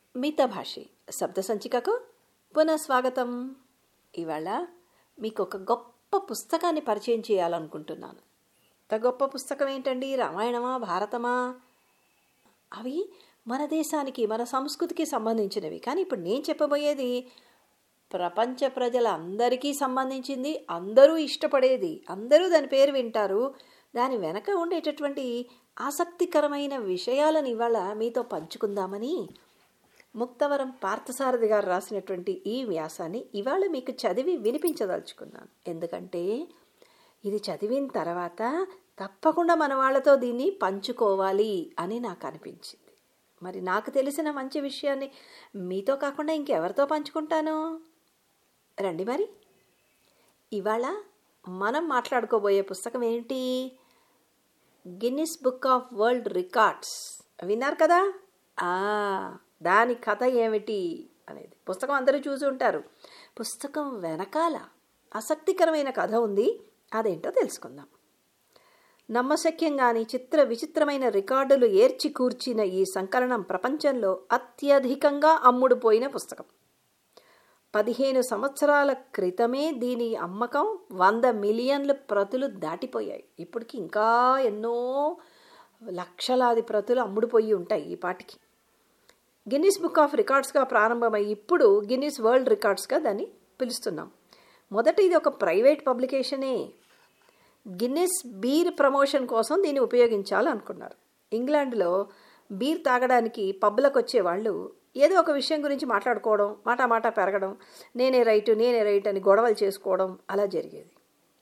మితభాషి శబ్ద సంచికకు పునః స్వాగతం ఇవాళ మీకు ఒక గొప్ప పుస్తకాన్ని పరిచయం చేయాలనుకుంటున్నాను ఇంత గొప్ప పుస్తకం ఏంటండి రామాయణమా భారతమా అవి మన దేశానికి మన సంస్కృతికి సంబంధించినవి కానీ ఇప్పుడు నేను చెప్పబోయేది ప్రపంచ ప్రజలందరికీ సంబంధించింది అందరూ ఇష్టపడేది అందరూ దాని పేరు వింటారు దాని వెనక ఉండేటటువంటి ఆసక్తికరమైన విషయాలను ఇవాళ మీతో పంచుకుందామని ముక్తవరం పార్థసారథి గారు రాసినటువంటి ఈ వ్యాసాన్ని ఇవాళ మీకు చదివి వినిపించదలుచుకున్నాను ఎందుకంటే ఇది చదివిన తర్వాత తప్పకుండా మన వాళ్ళతో దీన్ని పంచుకోవాలి అని నాకు అనిపించింది మరి నాకు తెలిసిన మంచి విషయాన్ని మీతో కాకుండా ఇంకెవరితో పంచుకుంటాను రండి మరి ఇవాళ మనం మాట్లాడుకోబోయే పుస్తకం ఏంటి Guinness book of world records విన్నారు కదా దాని కథ ఏమిటి అనేది పుస్తకం అందరూ చూసి ఉంటారు పుస్తకం వెనకాల ఆసక్తికరమైన కథ ఉంది అదేంటో తెలుసుకుందాం నమ్మశక్యంగాని చిత్ర విచిత్రమైన రికార్డులు ఏర్చి కూర్చిన ఈ సంకలనం ప్రపంచంలో అత్యధికంగా అమ్ముడుపోయిన పుస్తకం పదిహేను సంవత్సరాల క్రితమే దీని అమ్మకం వంద మిలియన్ల ప్రతులు దాటిపోయాయి ఇప్పటికి ఇంకా ఎన్నో లక్షలాది ప్రతులు అమ్ముడుపోయి ఉంటాయి ఈ పాటికి గిన్నిస్ బుక్ ఆఫ్ రికార్డ్స్గా ప్రారంభమై ఇప్పుడు గిన్నిస్ వరల్డ్ రికార్డ్స్గా దాన్ని పిలుస్తున్నాం మొదట ఇది ఒక ప్రైవేట్ పబ్లికేషనే గిన్నిస్ బీర్ ప్రమోషన్ కోసం దీన్ని ఉపయోగించాలనుకున్నారు ఇంగ్లాండ్లో బీర్ తాగడానికి పబ్లకు వచ్చేవాళ్ళు ఏదో ఒక విషయం గురించి మాట్లాడుకోవడం మాట మాట పెరగడం నేనే రైటు నేనే రైట్ అని గొడవలు చేసుకోవడం అలా జరిగేది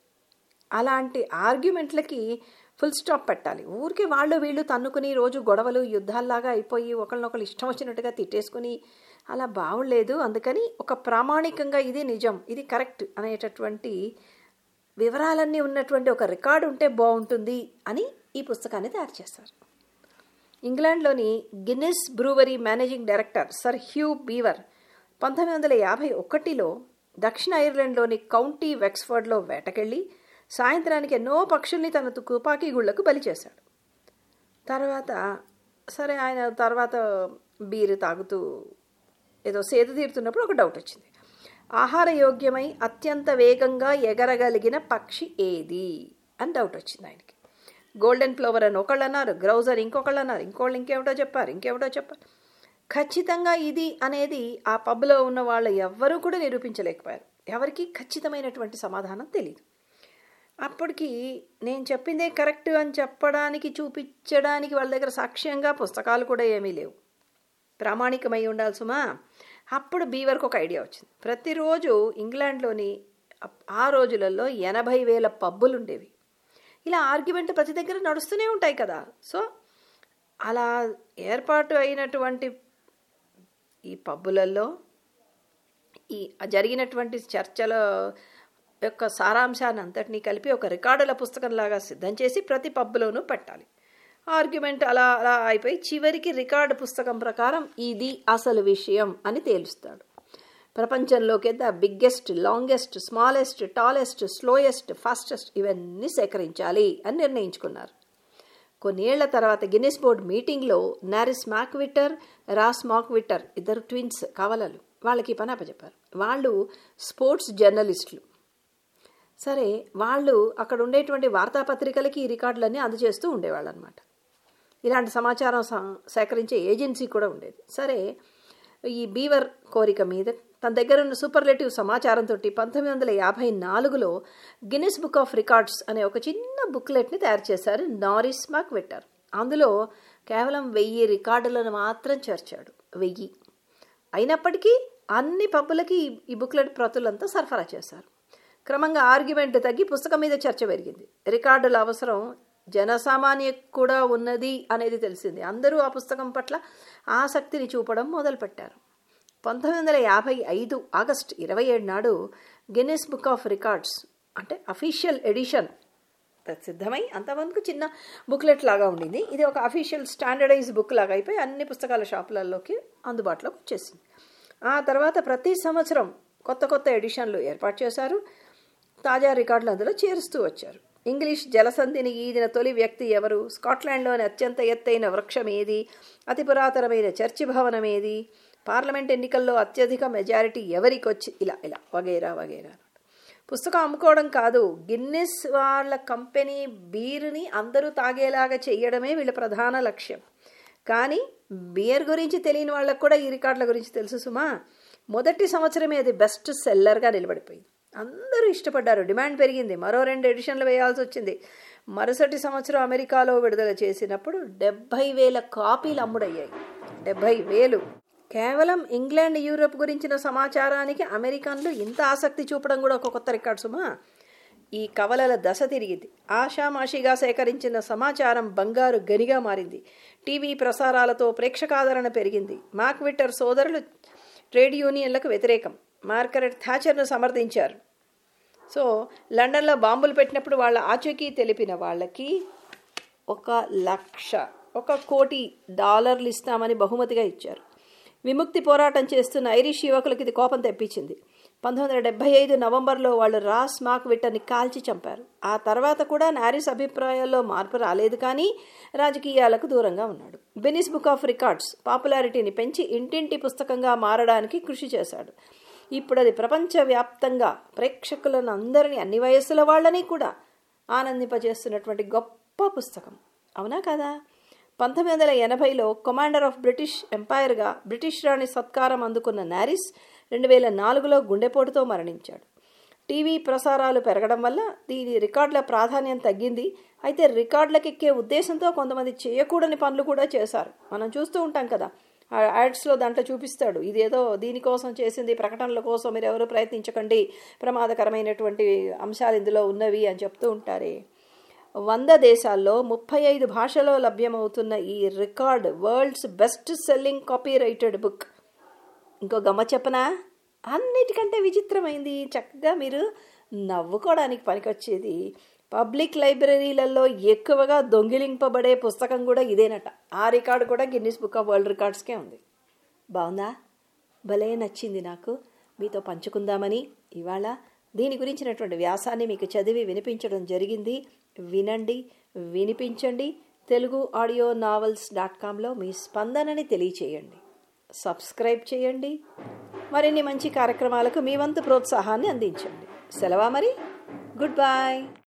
అలాంటి ఆర్గ్యుమెంట్లకి ఫుల్ స్టాప్ పెట్టాలి ఊరికే వాళ్ళు వీళ్ళు తన్నుకుని రోజు గొడవలు యుద్ధాల్లాగా అయిపోయి ఒకరినొకరు ఇష్టం వచ్చినట్టుగా తిట్టేసుకుని అలా బాగులేదు అందుకని ఒక ప్రామాణికంగా ఇది నిజం ఇది కరెక్ట్ అనేటటువంటి వివరాలన్నీ ఉన్నటువంటి ఒక రికార్డు ఉంటే బాగుంటుంది అని ఈ పుస్తకాన్ని తయారు చేస్తారు ఇంగ్లాండ్లోని Guinness brewery managing director sir Hugh Beaver పంతొమ్మిది వందల యాభై ఒకటిలో దక్షిణ ఐర్లాండ్లోని కౌంటీ వెక్స్ఫర్డ్లో వేటకెళ్ళి సాయంత్రానికి ఎన్నో పక్షుల్ని తన తుపాకీ గుళ్లకు బలి చేశాడు తర్వాత సరే ఆయన తర్వాత బీరు తాగుతూ ఏదో సేద తీరుతున్నప్పుడు ఒక డౌట్ వచ్చింది ఆహార యోగ్యమై అత్యంత వేగంగా ఎగరగలిగిన పక్షి ఏది అని డౌట్ వచ్చింది ఆయనకి గోల్డెన్ ఫ్లవర్ అని ఒకళ్ళు అన్నారు గ్రౌజర్ ఇంకొకళ్ళు అన్నారు ఇంకోళ్ళు ఇంకేమిటో చెప్పారు ఇంకేమిటో చెప్పారు ఖచ్చితంగా ఇది అనేది ఆ పబ్లో ఉన్న వాళ్ళు ఎవ్వరూ కూడా నిరూపించలేకపోయారు ఎవరికి ఖచ్చితమైనటువంటి సమాధానం తెలియదు అప్పటికి నేను చెప్పిందే కరెక్ట్ అని చెప్పడానికి చూపించడానికి వాళ్ళ దగ్గర సాక్ష్యంగా పుస్తకాలు కూడా ఏమీ లేవు ప్రామాణికమై ఉండాలి సుమా అప్పుడు బీవర్కి ఒక ఐడియా వచ్చింది ప్రతిరోజు ఇంగ్లాండ్లోని ఆ రోజులలో ఎనభై వేల పబ్బులు ఉండేవి ఇలా ఆర్గ్యుమెంట్ ప్రతి దగ్గర నడుస్తూనే ఉంటాయి కదా సో అలా ఏర్పాటు అయినటువంటి ఈ పబ్బులలో ఈ జరిగినటువంటి చర్చల యొక్క సారాంశాన్ని అంతటినీ కలిపి ఒక రికార్డుల పుస్తకంలాగా సిద్ధం చేసి ప్రతి పబ్బులోనూ పెట్టాలి ఆర్గ్యుమెంట్ అలా అలా అయిపోయి చివరికి రికార్డు పుస్తకం ప్రకారం ఇది అసలు విషయం అని తేలుస్తాడు ప్రపంచంలోకి the biggest longest smallest tallest slowest fastest ఇవన్నీ సేకరించాలి అని నిర్ణయించుకున్నారు కొన్నేళ్ల తర్వాత గిన్నెస్ బోర్డ్ మీటింగ్లో నారిస్ మాక్విటర్ రాస్ మాక్విటర్ ఇద్దరు ట్విన్స్ కావలలు వాళ్ళకి పని అప్పచెప్పారు వాళ్ళు స్పోర్ట్స్ జర్నలిస్టులు సరే వాళ్ళు అక్కడ ఉండేటువంటి వార్తాపత్రికలకి ఈ రికార్డులన్నీ అందజేస్తూ ఉండేవాళ్ళు అనమాట ఇలాంటి సమాచారం సేకరించే ఏజెన్సీ కూడా ఉండేది సరే ఈ బీవర్ కోరిక మీద తన దగ్గర ఉన్న సూపర్లేటివ్ సమాచారంతో పంతొమ్మిది వందల యాభై నాలుగులో గిన్నిస్ బుక్ ఆఫ్ రికార్డ్స్ అనే ఒక చిన్న బుక్లెట్ని తయారు చేశారు నారిస్ మాక్ వెట్టర్ అందులో కేవలం వెయ్యి రికార్డులను మాత్రం చేర్చాడు వెయ్యి అయినప్పటికీ అన్ని పబ్బులకి ఈ బుక్లెట్ ప్రతులంతా సరఫరా చేశారు క్రమంగా ఆర్గ్యుమెంట్ తగ్గి పుస్తకం మీద చర్చ పెరిగింది రికార్డుల అవసరం జనసామాన్య కూడా ఉన్నది అనేది తెలిసింది అందరూ ఆ పుస్తకం పట్ల ఆసక్తిని చూపడం మొదలుపెట్టారు పంతొమ్మిది వందల యాభై ఐదు ఆగస్ట్ ఇరవై ఏడు నాడు గిన్నెస్ బుక్ ఆఫ్ రికార్డ్స్ అంటే అఫీషియల్ ఎడిషన్ సిద్ధమై అంతమందికి చిన్న బుక్లెట్ లాగా ఉండింది ఇది ఒక అఫీషియల్ స్టాండర్డైజ్ బుక్ లాగా అయిపోయి అన్ని పుస్తకాల షాపులలోకి అందుబాటులోకి వచ్చేసింది ఆ తర్వాత ప్రతి సంవత్సరం కొత్త కొత్త ఎడిషన్లు ఏర్పాటు చేశారు తాజా రికార్డులు అందులో చేరుస్తూ వచ్చారు ఇంగ్లీష్ జలసంధిని ఈదిన తొలి వ్యక్తి ఎవరు స్కాట్లాండ్లోని అత్యంత ఎత్తైన వృక్షం ఏది అతి పురాతనమైన చర్చి భవనం ఏది పార్లమెంట్ ఎన్నికల్లో అత్యధిక మెజారిటీ ఎవరికి వచ్చి ఇలా ఇలా వగైరా వగైరా పుస్తకం అమ్ముకోవడం కాదు గిన్నెస్ వాళ్ళ కంపెనీ బీరుని అందరూ తాగేలాగా చేయడమే వీళ్ళ ప్రధాన లక్ష్యం కానీ బియర్ గురించి తెలియని వాళ్ళకు కూడా ఈ రికార్డుల గురించి తెలుసు సుమా మొదటి సంవత్సరమే అది బెస్ట్ సెల్లర్గా నిలబడిపోయింది అందరూ ఇష్టపడ్డారు డిమాండ్ పెరిగింది మరో రెండు ఎడిషన్లు వేయాల్సి వచ్చింది మరుసటి సంవత్సరం అమెరికాలో విడుదల చేసినప్పుడు డెబ్భై వేల కాపీలు అమ్ముడయ్యాయి డెబ్భై వేలు కేవలం ఇంగ్లాండ్ యూరోప్ గురించిన సమాచారానికి అమెరికన్లు ఇంత ఆసక్తి చూపడం కూడా ఒక కొత్త రికార్డు సుమా ఈ కవలల దశ తిరిగింది ఆషామాషిగా సేకరించిన సమాచారం బంగారు గనిగా మారింది టీవీ ప్రసారాలతో ప్రేక్షకాదరణ పెరిగింది మాక్విట్టర్ సోదరులు ట్రేడ్ యూనియన్లకు వ్యతిరేకం మార్గరెట్ థాచర్ను సమర్థించారు సో లండన్లో బాంబులు పెట్టినప్పుడు వాళ్ళ ఆచూకీ తెలిపిన వాళ్ళకి ఒక లక్ష ఒక కోటి డాలర్లు ఇస్తామని బహుమతిగా ఇచ్చారు విముక్తి పోరాటం చేస్తున్న ఐరిష్ యువకులకు ఇది కోపం తెప్పించింది పంతొమ్మిది వందల డెబ్బై ఐదు నవంబర్లో వాళ్ళు రాస్ మాక్ విట్టర్ని కాల్చి చంపారు ఆ తర్వాత కూడా నారిస్ అభిప్రాయాల్లో మార్పు రాలేదు కానీ రాజకీయాలకు దూరంగా ఉన్నాడు బెనిస్ బుక్ ఆఫ్ రికార్డ్స్ పాపులారిటీని పెంచి ఇంటింటి పుస్తకంగా మారడానికి కృషి చేశాడు ఇప్పుడు అది ప్రపంచవ్యాప్తంగా ప్రేక్షకులను అందరినీ అన్ని వయస్సుల వాళ్ళని కూడా ఆనందింపజేస్తున్నటువంటి గొప్ప పుస్తకం అవునా కదా పంతొమ్మిది వందల ఎనభైలో కమాండర్ ఆఫ్ బ్రిటిష్ ఎంపైర్గా బ్రిటిష్ రాణి సత్కారం అందుకున్న నారిస్ రెండు వేల నాలుగులో గుండెపోటుతో మరణించాడు టీవీ ప్రసారాలు పెరగడం వల్ల దీని రికార్డుల ప్రాధాన్యం తగ్గింది అయితే రికార్డులకెక్కే ఉద్దేశంతో కొంతమంది చేయకూడని పనులు కూడా చేశారు మనం చూస్తూ ఉంటాం కదా ఆ యాడ్స్లో దాంట్లో చూపిస్తాడు ఇదేదో దీనికోసం చేసింది ప్రకటనల కోసం మీరు ఎవరు ప్రయత్నించకండి ప్రమాదకరమైనటువంటి అంశాలు ఇందులో ఉన్నవి అని చెప్తూ ఉంటారే వంద దేశాల్లో ముప్పై ఐదు భాషలో లభ్యమవుతున్న ఈ record world's best selling copyrighted book ఇంకో గమ్మ చెప్పనా అన్నిటికంటే విచిత్రమైంది చక్కగా మీరు నవ్వుకోవడానికి పనికొచ్చేది పబ్లిక్ లైబ్రరీలలో ఎక్కువగా దొంగిలింపబడే పుస్తకం కూడా ఇదేనట ఆ రికార్డు కూడా గిన్నిస్ బుక్ ఆఫ్ వరల్డ్ రికార్డ్స్కే ఉంది బాగుందా భలే నచ్చింది నాకు మీతో పంచుకుందామని ఇవాళ దీని గురించినటువంటి వ్యాసాన్ని మీకు చదివి వినిపించడం జరిగింది వినండి వినిపించండి తెలుగు ఆడియో నావల్స్ డాట్ కామ్లో మీ స్పందనని తెలియచేయండి సబ్స్క్రైబ్ చేయండి మరిన్ని మంచి కార్యక్రమాలకు మీ వంతు ప్రోత్సాహాన్ని అందించండి సెలవా మరి గుడ్ బాయ్